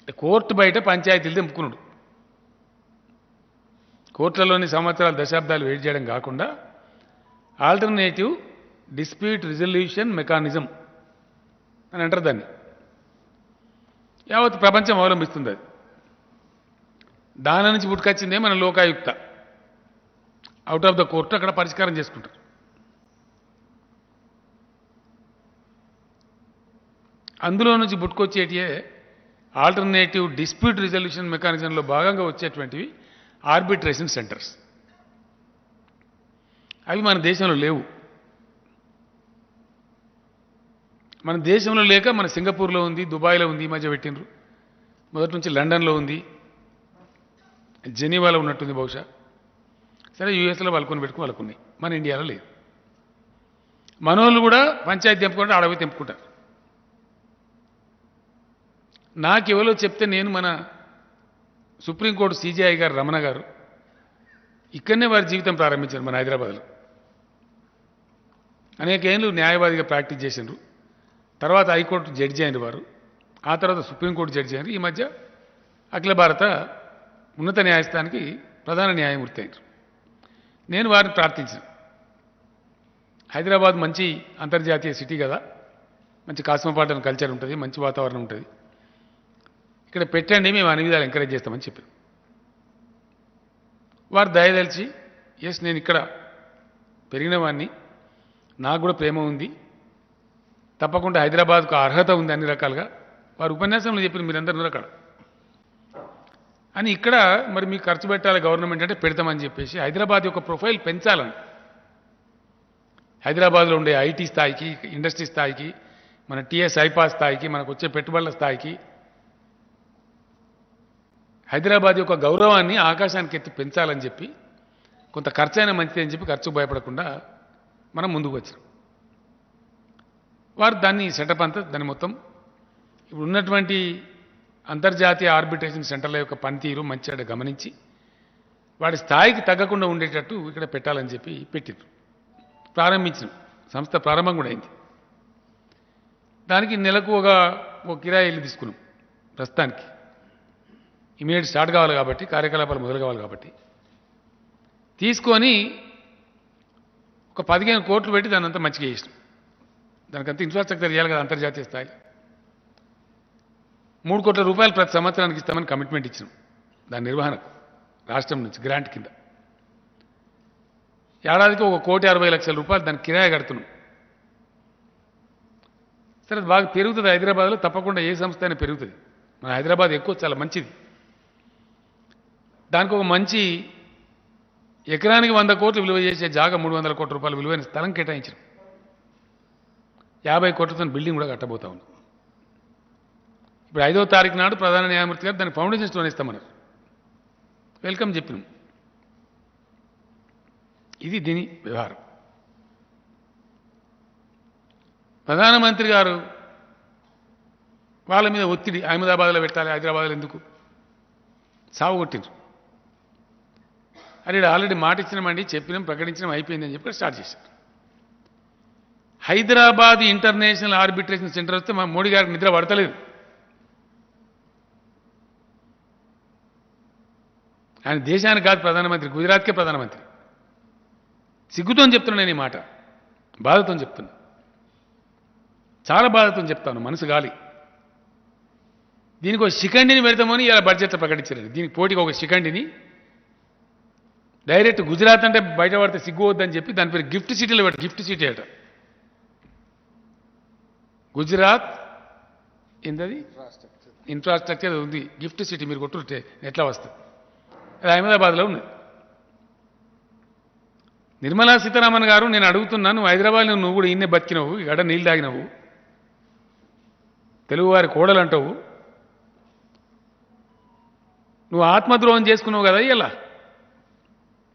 court బయట పంచాయతీలు తెంపుకున్నాడు కోర్టులలోని సంవత్సరాలు దశాబ్దాలు వెయిట్ చేయడం కాకుండా ఆల్టర్నేటివ్ డిస్ప్యూట్ రిజల్యూషన్ మెకానిజం అని అంటారు దాన్ని యావత్ ప్రపంచం అవలంబిస్తుంది అది దాని నుంచి పుట్టుకొచ్చిందే మన Lokayukta out of the court అక్కడ పరిష్కారం చేసుకుంటారు అందులో నుంచి పుట్టుకొచ్చేటియే ఆల్టర్నేటివ్ డిస్ప్యూట్ రిజల్యూషన్ మెకానిజంలో భాగంగా వచ్చేటువంటివి ఆర్బిట్రేషన్ సెంటర్స్ అవి మన దేశంలో లేవు మన దేశంలో లేక మన సింగపూర్లో ఉంది దుబాయ్లో ఉంది ఈ మధ్య పెట్టినరు మొదటి నుంచి లండన్లో ఉంది జెనీవాలో ఉన్నట్టుంది బహుశా సరే యూఎస్లో వాళ్ళకొని పెట్టుకుని వాళ్ళకున్నాయి మన ఇండియాలో లేదు మనోళ్ళు కూడా పంచాయతీ తెంపుకుంటే అడవి తెంపుకుంటారు నాకెవరో చెప్తే నేను మన సుప్రీంకోర్టు సీజీఐ గారు రమణ గారు ఇక్కడనే వారి జీవితం ప్రారంభించారు మన హైదరాబాద్లో అనేక ఏళ్ళు న్యాయవాదిగా ప్రాక్టీస్ చేసిండ్రు తర్వాత హైకోర్టు జడ్జి అయిన వారు ఆ తర్వాత సుప్రీంకోర్టు జడ్జి అయినారు ఈ మధ్య అఖిల భారత ఉన్నత న్యాయస్థానానికి ప్రధాన న్యాయమూర్తి అయినారు నేను వారిని ప్రార్థించాను హైదరాబాద్ మంచి అంతర్జాతీయ సిటీ కదా మంచి కాస్మోపాటన్ కల్చర్ ఉంటుంది మంచి వాతావరణం ఉంటుంది ఇక్కడ పెట్టండి మేము అన్ని విధాలు ఎంకరేజ్ చేస్తామని చెప్పారు వారు దయదలిచి ఎస్ నేను ఇక్కడ పెరిగిన వాడిని నాకు కూడా ప్రేమ ఉంది తప్పకుండా హైదరాబాద్కు అర్హత ఉంది అన్ని రకాలుగా వారు ఉపన్యాసంలో చెప్పిన మీరందరూ అక్కడ అని ఇక్కడ మరి మీకు ఖర్చు పెట్టాలి గవర్నమెంట్ అంటే పెడతామని చెప్పేసి హైదరాబాద్ యొక్క ప్రొఫైల్ పెంచాలని హైదరాబాద్లో ఉండే ఐటీ స్థాయికి ఇండస్ట్రీ స్థాయికి మన టీఎస్ ఐపా స్థాయికి మనకు వచ్చే పెట్టుబడుల స్థాయికి హైదరాబాద్ యొక్క గౌరవాన్ని ఆకాశానికి ఎత్తి పెంచాలని చెప్పి కొంత ఖర్చు అయినా మంచిది అని చెప్పి ఖర్చు భయపడకుండా మనం ముందుకు వచ్చాం వారు దాన్ని సెటప్ అంతా దాన్ని మొత్తం ఇప్పుడు ఉన్నటువంటి అంతర్జాతీయ ఆర్బిట్రేషన్ సెంటర్ల యొక్క పనితీరు మంచిగా గమనించి వాడి స్థాయికి తగ్గకుండా ఉండేటట్టు ఇక్కడ పెట్టాలని చెప్పి పెట్టిండ్రు ప్రారంభించిన సంస్థ ప్రారంభం కూడా అయింది దానికి నెలకు ఒక ఒక కిరాయి ఇల్లు తీసుకున్నాం ప్రస్తుతానికి ఇమీడియట్ స్టార్ట్ కావాలి కాబట్టి కార్యకలాపాలు మొదలు కావాలి కాబట్టి తీసుకొని ఒక పదిహేను కోట్లు పెట్టి దాన్ని అంతా మంచిగా చేసినాం దానికంతా ఇన్ఫ్రాస్ట్రక్చర్ చేయాలి కదా అంతర్జాతీయ స్థాయి మూడు కోట్ల రూపాయలు ప్రతి సంవత్సరానికి ఇస్తామని కమిట్మెంట్ ఇచ్చినాం దాని నిర్వహణకు రాష్ట్రం నుంచి గ్రాంట్ కింద ఏడాదికి ఒక కోటి అరవై లక్షల రూపాయలు దానికి కిరాయి కడుతున్నాం సరే అది బాగా పెరుగుతుంది హైదరాబాద్లో తప్పకుండా ఏ సంస్థ అయినా పెరుగుతుంది మన హైదరాబాద్ ఎక్కువ చాలా మంచిది దానికి ఒక మంచి ఎకరానికి వంద కోట్లు విలువ చేసే జాగా మూడు వందల కోట్ల రూపాయలు విలువైన స్థలం కేటాయించారు యాభై కోట్లతో బిల్డింగ్ కూడా కట్టబోతా ఉన్నాం ఇప్పుడు ఐదో తారీఖు నాడు ప్రధాన న్యాయమూర్తి గారు దానికి ఫౌండేషన్ స్టోన్ ఇస్తామన్నారు వెల్కమ్ చెప్పినాం ఇది దీని వ్యవహారం ప్రధానమంత్రి గారు వాళ్ళ మీద ఒత్తిడి అహ్మదాబాద్లో పెట్టాలి హైదరాబాద్లో ఎందుకు సాగు కొట్టిండ్రు అరే ఆల్రెడీ మాట ఇచ్చినామండి చెప్పినాం ప్రకటించడం అయిపోయింది అని చెప్పి స్టార్ట్ చేశారు హైదరాబాద్ ఇంటర్నేషనల్ ఆర్బిట్రేషన్ సెంటర్ వస్తే మా మోడీ గారికి నిద్ర పడతలేదు ఆయన దేశానికి కాదు ప్రధానమంత్రి గుజరాత్కే ప్రధానమంత్రి సిగ్గుతో చెప్తున్నా నేను ఈ మాట బాధతో చెప్తున్నా చాలా బాధతో చెప్తాను మనసు గాలి దీనికి ఒక శిఖండిని పెడతామని ఇలా బడ్జెట్లో ప్రకటించారు దీనికి పోటీకి ఒక శిఖండిని డైరెక్ట్ గుజరాత్ అంటే బయట పడితే సిగ్గు వద్దని చెప్పి దాని పేరు గిఫ్ట్ సిటీలో పెట్ట గిఫ్ట్ సిటీ అట గుజరాత్ ఏంటది ఇన్ఫ్రాస్ట్రక్చర్ ఉంది గిఫ్ట్ సిటీ మీరు కొట్టుంటే ఎట్లా వస్తుంది అది అహ్మదాబాద్లో ఉన్నది నిర్మలా సీతారామన్ గారు నేను అడుగుతున్నాను నువ్వు హైదరాబాద్లో నువ్వు కూడా ఇన్నే బతికినవు గడ నీళ్ళు తాగినవు తెలుగువారి కోడలు అంటావు నువ్వు ఆత్మద్రోహం చేసుకున్నావు కదా ఇలా